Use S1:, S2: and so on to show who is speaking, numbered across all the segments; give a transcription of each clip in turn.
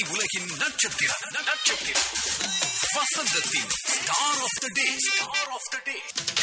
S1: திரை உலகின் நட்சத்திரம் நட்சத்திரம் வசந்தத்தின் star of the day star of the day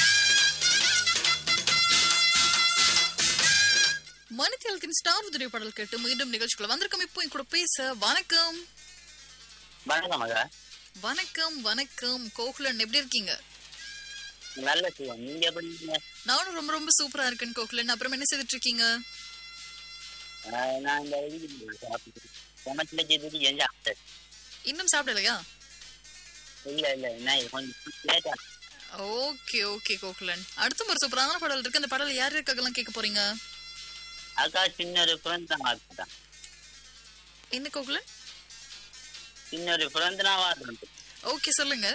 S2: மணித்தியாலத்தின் ஸ்டார் உதிரி பாடல் கேட்டு மீண்டும் நிகழ்ச்சிக்குள்ள வந்திருக்கோம் இப்போ என் கூட பேச வணக்கம்
S3: வணக்கம் மகா
S2: வணக்கம் வணக்கம் கோகுலன் எப்படி இருக்கீங்க
S3: நல்ல சிவம் நீங்க எப்படி இருக்கீங்க
S2: நானும் ரொம்ப ரொம்ப சூப்பரா இருக்கேன் கோகுலன் அப்புறம் என்ன செய்துட்டு இருக்கீங்க
S3: ஆஹ் நான் இந்த இது சாப்பிட்டு சமைச்சில செய்துட்டு எங்க சாப்பிட்டேன்
S2: இன்னும் சாப்பிடலையா
S3: இல்ல இல்ல நான் கொஞ்சம் லேட்டா
S2: ஓகே ஓகே கோகுலன் அடுத்த ஒரு சூப்பரான பாடல் இருக்கு அந்த பாடல் யார் இருக்காங்கலாம் கேட்க போறீங்க
S3: அக்கா சின்ன ஒரு பிறந்த நாள்
S2: என்ன கோகுலன்
S3: சின்ன ஒரு பிறந்த நாள் வந்து
S2: ஓகே சொல்லுங்க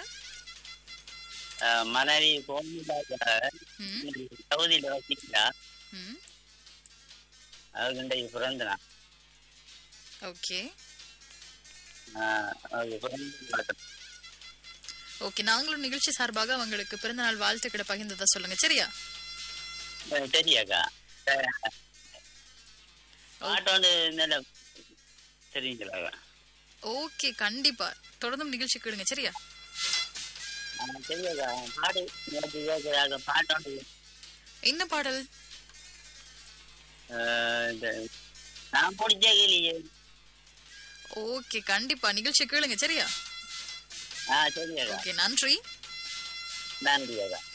S3: மனைவி கோமிதாக
S2: ம்,
S3: சவுதியில வசிக்கிறா
S2: ம்,
S3: அவருடைய பிறந்த நாள்
S2: ஓகே
S3: ஆஹ் அவருக்கு பிறந்த நாள்
S2: ஓகே நாங்களும் நிகழ்ச்சி சார்பாக உங்களுக்கு பிறந்தநாள் வாழ்த்துக்களை பகிர்ந்ததா சொல்லுங்க சரியா
S3: ஆஹ் தெரியாக்கா ஆஹ் பாட்டு வந்து நல்ல தெரியுங்களா
S2: ஓகே கண்டிப்பா தொடர்ந்தும் நிகழ்ச்சி கேளுங்க சரியா
S3: தெரியாக்கா பாடு நேற்று கேட்கிறாங்க பாட்டு வந்து
S2: என்ன பாடல்
S3: ஆஹ் இந்த நான் பிடிச்ச கேளியே
S2: ஓகே கண்டிப்பா நிகழ்ச்சி கேளுங்க சரியா
S3: ஆ சரியாக்கா
S2: ஓகே நன்றி
S3: நன்றி அக்கா